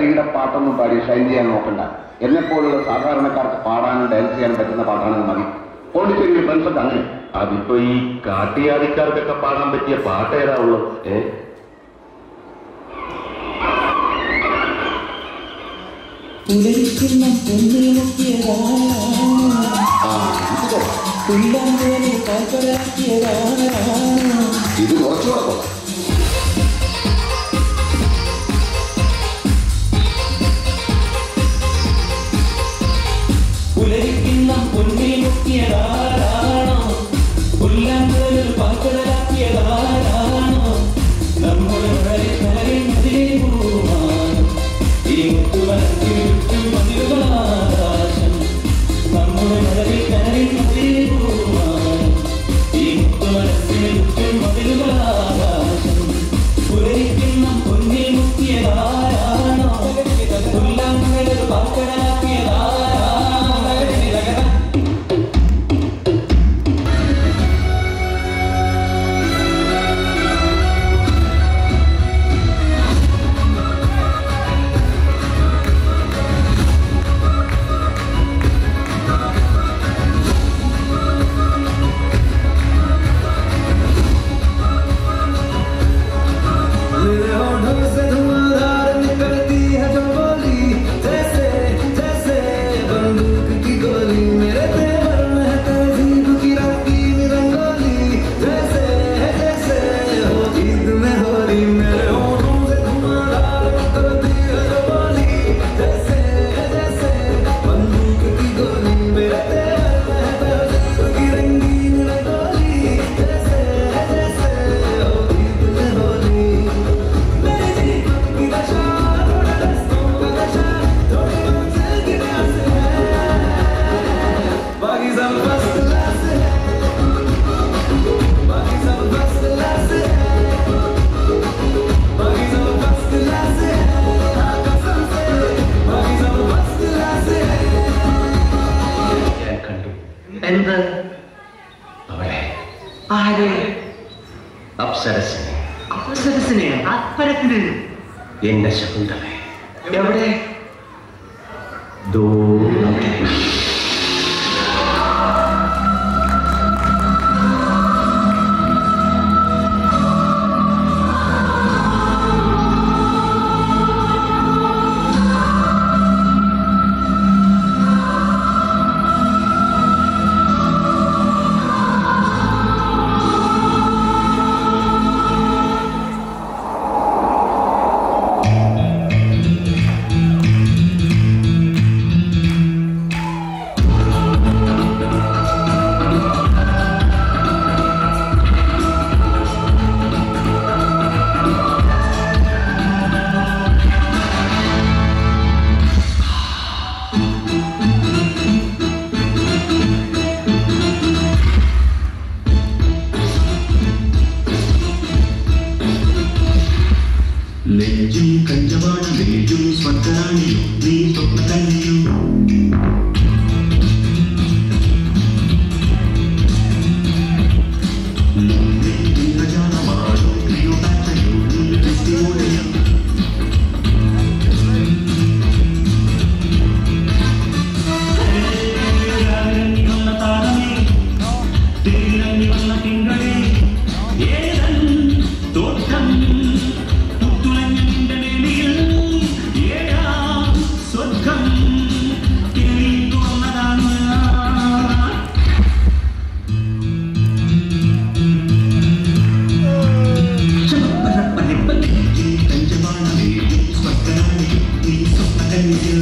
സ്ത്രീയുടെ പാട്ടൊന്നും പാടി ഷൈൻ ചെയ്യാൻ നോക്കണ്ട എന്നെ പോലുള്ള സാധാരണക്കാർക്ക് പാടാനും ഡാൻസ് ചെയ്യാനും പറ്റുന്ന പാട്ടാണെങ്കിൽ മതി പോണ്ടിച്ചേരി ഫ്രണ്ട്സൊക്കെ അങ്ങനെ അതിപ്പോ ഈ കാട്ടിയാദിക്കാർക്കൊക്കെ പാടാൻ പറ്റിയ പാട്ട് ഏതാ ഉള്ളത് ഏ പുലരിക്കുന്ന പൊന്നിൽ മുക്കിയതാണ് ആ ഇത് കൊള്ളാം. പുല്ലാങ്കുഴലിൽ കാൽപ്പടാക്കിയതാണ് ഇത് കുറച്ചുകൂടെ കൊള്ളാം പുലരിക്കുന്ന പൊന്നിൽ മുക്കിയതാരാണോ പുല്ലാങ്കുഴലിൽ കാൽപ്പടാക്കിയതാരാണോ നമ്മുടെ വളരെ കലരിൽ മതിലേ പൂവാൻ ഈ മുത്തുമരത്തിൽ ചുറ്റും മതിലുകളാകാശം നമ്മുടെ വളരെ കലരിൽ മതിലേ പൂവാൻ ഈ മുത്തുമരത്തിൽ ചുറ്റും മതിലുകളാകാശം പുലരിക്കുന്ന പൊന്നിൽ മുക്കിയതാരാണോ പുല്ലാങ്കുഴലിൽ കാൽപ്പടാക്കിയതാരാണോ मेरे होठों से धुआंधार निकलती है जो बोली जैसे जैसे बंदूक की गोली मेरे तेवर में है तहजीब की रंगीन रंगोली जैसे जैसे हो ईद में होली मेरे होठों से धुआंधार निकलती है जो बोली जैसे जैसे बंदूक की गोली मेरे तेवर में है तहजीब की रंगीन रंगोली जैसे जैसे हो ईद में होली मेरे जीवन की दशा थोड़ा रस्तों का नशा थोड़ी मंजिल की प्यास है बाकी सब फर्स्ट क्लास है बाकी सब फर्स्ट क्लास है बाकी सब फर्स्ट क्लास है हाँ, कसम से बाकी सब फर्स्ट क्लास है ഞാൻ കണ്ടു എന്ത് അവളെ ആരെ അപ്സരസിനെ അപ്സരസിനെ അപ്പരത്തിന് എന്റെ ശകുന്തളെ എവിടെ ദോ അവിടെ. നെഞ്ചും കഞ്ചവാണ് നെഞ്ചും സ്വർഗാണിയോ നീ സ്വപ്ന കണ്ണിയോ ഇന്ദ്രജാലമാണോ ക്രിയോപാറ്റയോ നീ ക്രിസ്ത്യോടയോ കഞ്ചവാണ് നെഞ്ചും സ്വർഗാണിയോ നീ സ്വപ്ന കണ്ണിയോ